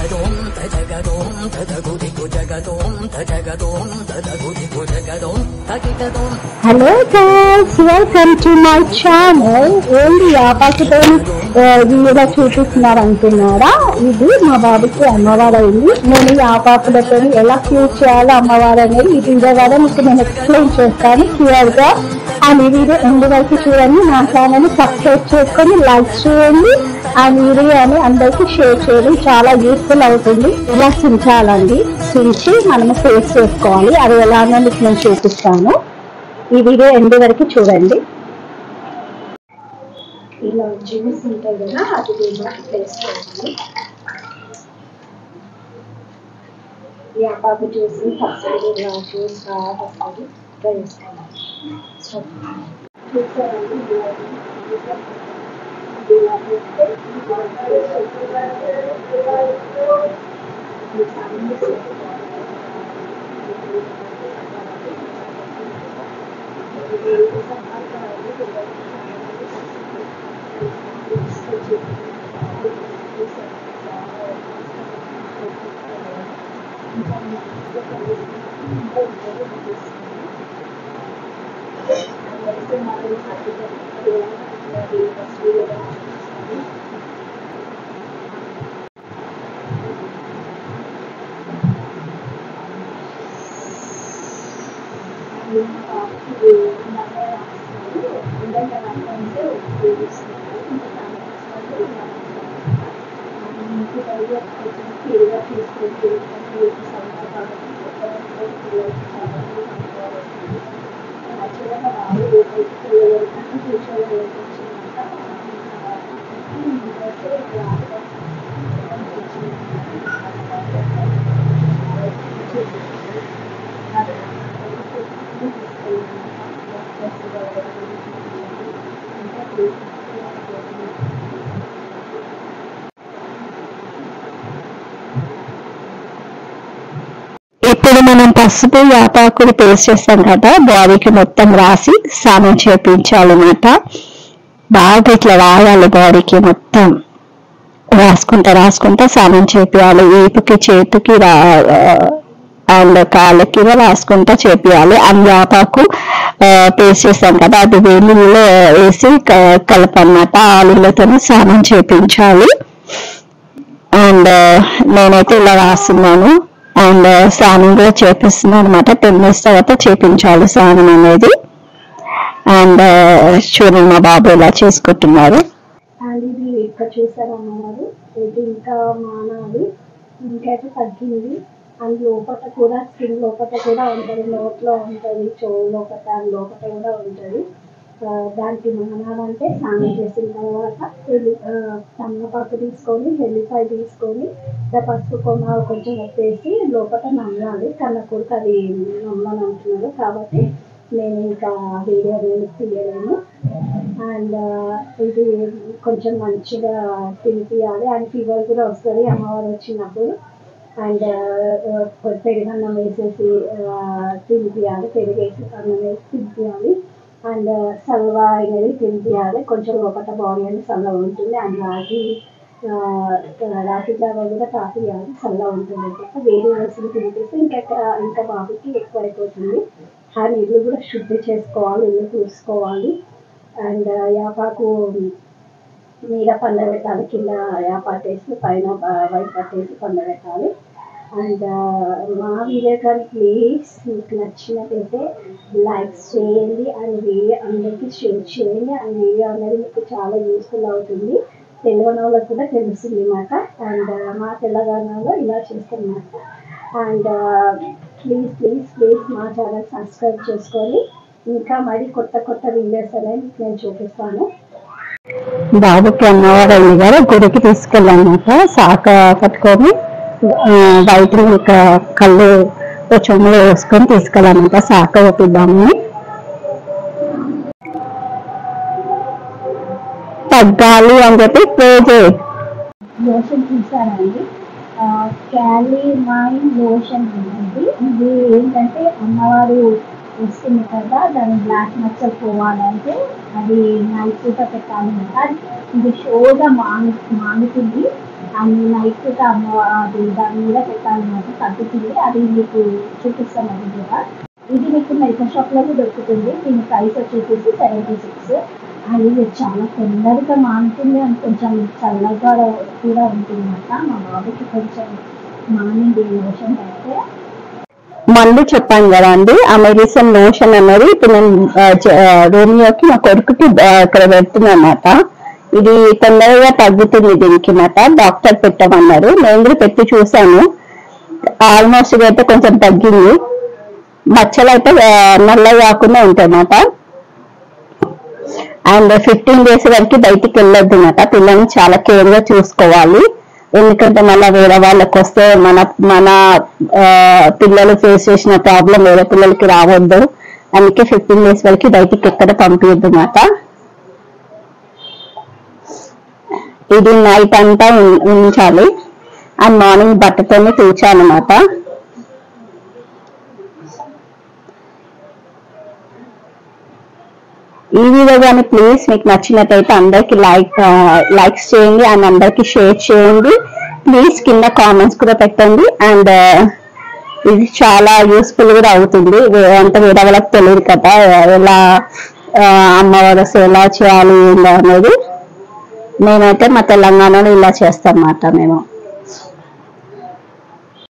జగదోం తజగదోం తదగుదిగు జగదోం తజగదోం తదగుదిగు జగదోం తగిగదోం hello guys welcome to my channel ఏంటి ఆపాకుతో వీడియో చూపిస్తున్నారు అనుకున్నారా ఇది మా బాబుకి అమ్మవారు అయింది నేను ఈ ఆపాకులతో ఎలా క్యూర్ చేయాలో అమ్మవారు అనేది ఈ వీడియో ద్వారా మీకు నేను ఎక్స్ప్లెయిన్ చేస్తాను క్లియర్ గా అండ్ ఈ వీడియో ఎందు వరకు చూడండి నా ఛానల్ సబ్స్క్రైబ్ చేసుకొని లైక్ చేయండి ఆ వీడియోని అందరికీ షేర్ చేయడం చాలా యూస్ఫుల్ అవుతుంది ఇలా సించాలండి సించి మనము ఫేస్ చేసుకోవాలి అది ఎలా అన్నది మీకు నేను చూపిస్తాను ఈ వీడియో ఎండ్ వరకు చూడండి ఇలా జ్యూస్ ఉంటుంది కదా అది దీంట్లోకి ప్లేస్ చేయండి ఈ అపాకు జ్యూస్ ఫస్ట్ ఇలా జ్యూస్ బాగా వస్తుంది ట్రై చేసుకోవాలి సో, చూసారండి ఇలా ఇలా చేస్తే ఈ sound ఇప్పుడు మనం పసుపు యాపాకులు పేస్ట్ చేస్తాం కదా బాడీకి మొత్తం రాసి స్నానం చేపించాలన్నమాట బాగా ఇట్లా రాయాలి బాడీకి మొత్తం రాసుకుంటా రాసుకుంటా స్నానం చేపియాలి వీపుకి చేతికి రా అండ్ కాళ్ళకి కూడా రాసుకుంటా చేపియాలి అండ్ యాపాకు పేస్ట్ చేస్తాం కదా అది వేలిలో వేసి క- కలపన్నమాట ఆలులతో స్నానం చేపించాలి అండ్ నేనైతే ఇలా రాస్తున్నాను అండ్ స్నానం కూడా చేపిస్తున్నాను అనమాట టెన్ మినిట్స్ తర్వాత చేపించాలి స్నానం అనేది అండ్ చూడండి మా బాబు ఇలా చేసుకుంటున్నారు అండ్ ఇది ఇక్కడ చూసారు అమ్మవారు ఇది ఇంకా మానాలి ఇంకైతే తగ్గింది అండ్ లోపల కూడా స్కిన్ లోపల కూడా ఉంటుంది నోట్లో ఉంటుంది చెవు లోపల లోపల కూడా ఉంటుంది ఆ, దానికి మానాలంటే స్నానం చేసిన తర్వాత వెల్లి ఆ, సన్నపప్పు తీసుకొని వెల్లిపాయ తీసుకొని దా పసుపు కొమ్మ కొంచెం వేసి లోపల నమ్మాలి కన్న కొడుకు అది నమ్మని అంటున్నారు కాబట్టి నేను ఇంకా వీడియో అనేది తీయలేను అండ్ ఇది కొంచెం మంచిగా తినిపియాలి అండ్ ఫీవర్ కూడా వస్తుంది అమ్మవారు వచ్చినప్పుడు అండ్ పెరుగన్నం వేసేసి ఆ, తినిపియాలి పెరుగేసి అన్నం వేసి తినిపియాలి అండ్ సల్వ అనేది తినిపియాలి కొంచెం లోపల బాడీ అనేది చల్లగా ఉంటుంది అండ్ రాగి ఆ, రాగి జావా కూడా తాపియాలి చల్లగా ఉంటుంది అనమాట వేడి వేసి తినిపిస్తే ఇంకా ఇంకా బాబుకి ఎక్కువ అయిపోతుంది అండ్ ఇల్లు కూడా శుద్ధి చేసుకోవాలి ఇల్లు చూసుకోవాలి అండ్ యాపాకు మీద పండబెట్టాలి కింద యాపాకు వేసి పైన వైట్ పట్టేసి పండబెట్టాలి అండ్ మా వీడియో కానీ ప్లీజ్ మీకు నచ్చినట్టయితే లైక్స్ చేయండి అండ్ వీడియో అందరికీ షేర్ చేయండి అండ్ వీడియో అనేది మీకు చాలా యూస్ఫుల్ అవుతుంది తెలియని వాళ్ళకి కూడా తెలుస్తుంది అన్నమాట అండ్ మా తెలంగాణలో ఇలా చేస్తామన్నమాట అండ్ ప్లీజ్ ప్లీజ్ ప్లీజ్ మా ఛానల్ సబ్స్క్రైబ్ చేసుకొని ఇంకా మరి కొత్త కొత్త వీడియోస్ అనేవి మీకు నేను చూపిస్తాను బాబుకి అమ్మవారు అయింది కదా గుడికి తీసుకెళ్ళామన్నమాట శాఖ పట్టుకొని ఆ, బయట ఇంకా కళ్ళు చెమ్ములు వేసుకొని తీసుకెళ్ళామన్నమాట శాఖ ఒప్పిద్దామని తగ్గాలి అని చెప్పి ప్రే చేయి లోషన్ చూసారండి క్యాలీ మైన్ లోషన్ ఉంటుంది ఇది ఏంటంటే అమ్మవారు వస్తుంది కదా దాని బ్లాక్ మచ్చలు పోవాలంటే అది నైట్ పూట పెట్టాలన్నమాట ఇది షోగా మాను మానుతుంది అండ్ నైట్ అది దాని మీద పెట్టాలన్నమాట తగ్గుతుంది అది మీకు చూపిస్తాను అది కూడా ఇది మీకు మెడికల్ షాప్లోనే దొరుకుతుంది దీని ప్రైస్ వచ్చేసి సెవెంటీ సిక్స్ అండ్ ఇది చాలా తొందరగా మానుతుంది అండ్ కొంచెం చల్లగా కూడా ఉంటుంది అన్నమాట మా బాబుకి కొంచెం మానింది లోషన్ అయితే మందు చెప్పాను కదా అండి ఆ మెడిసిన్ లోషన్ అనేది ఇప్పుడు నేను ఆ, జ- ఆ, రోమియోకి మా కొడుకుకి ఆ, ఇక్కడ పెడుతున్నాను అనమాట ఇది తొందరగా తగ్గుతుంది దీనికి మాట డాక్టర్ పెట్టమన్నారు నేను కూడా పెట్టి చూసాను ఆల్మోస్ట్ అయితే కొంచెం తగ్గింది మచ్చలు అయితే ఆ, నల్లగా కాకుండా ఉంటాయి అన్నమాట అండ్ ఫిఫ్టీన్ డేస్ వరకు బయటికి వెళ్ళొద్దు అనమాట పిల్లల్ని చాలా కేర్ గా చూసుకోవాలి ఎందుకంటే మళ్ళీ వేరే వాళ్ళకి వస్తే మన మన ఆ, పిల్లలు ఫేస్ చేసిన ప్రాబ్లం వేరే పిల్లలకి రావద్దు అందుకే ఫిఫ్టీన్ డేస్ వరకు బయటికి ఎక్కడ పంపించద్దు అనమాట ఇది నైట్ అంతా ఉం- ఉంచాలి అండ్ మార్నింగ్ బట్టతోనే తూచాలన్నమాట ఈ వీడియో కానీ ప్లీజ్ మీకు నచ్చినట్టయితే అందరికి లైక్ లైక్స్ చేయండి అండ్ అందరికి షేర్ చేయండి ప్లీజ్ కింద కామెంట్స్ కూడా పెట్టండి అండ్ ఇది చాలా యూస్ఫుల్ కూడా అవుతుంది వే- అంటే వేరే వాళ్ళకి తెలియదు కదా ఎలా ఆ, అమ్మవారు అసలు ఎలా చేయాలి ఏంటి అనేది మేమైతే మా తెలంగాణలో ఇలా చేస్తాం అన్నమాట మేము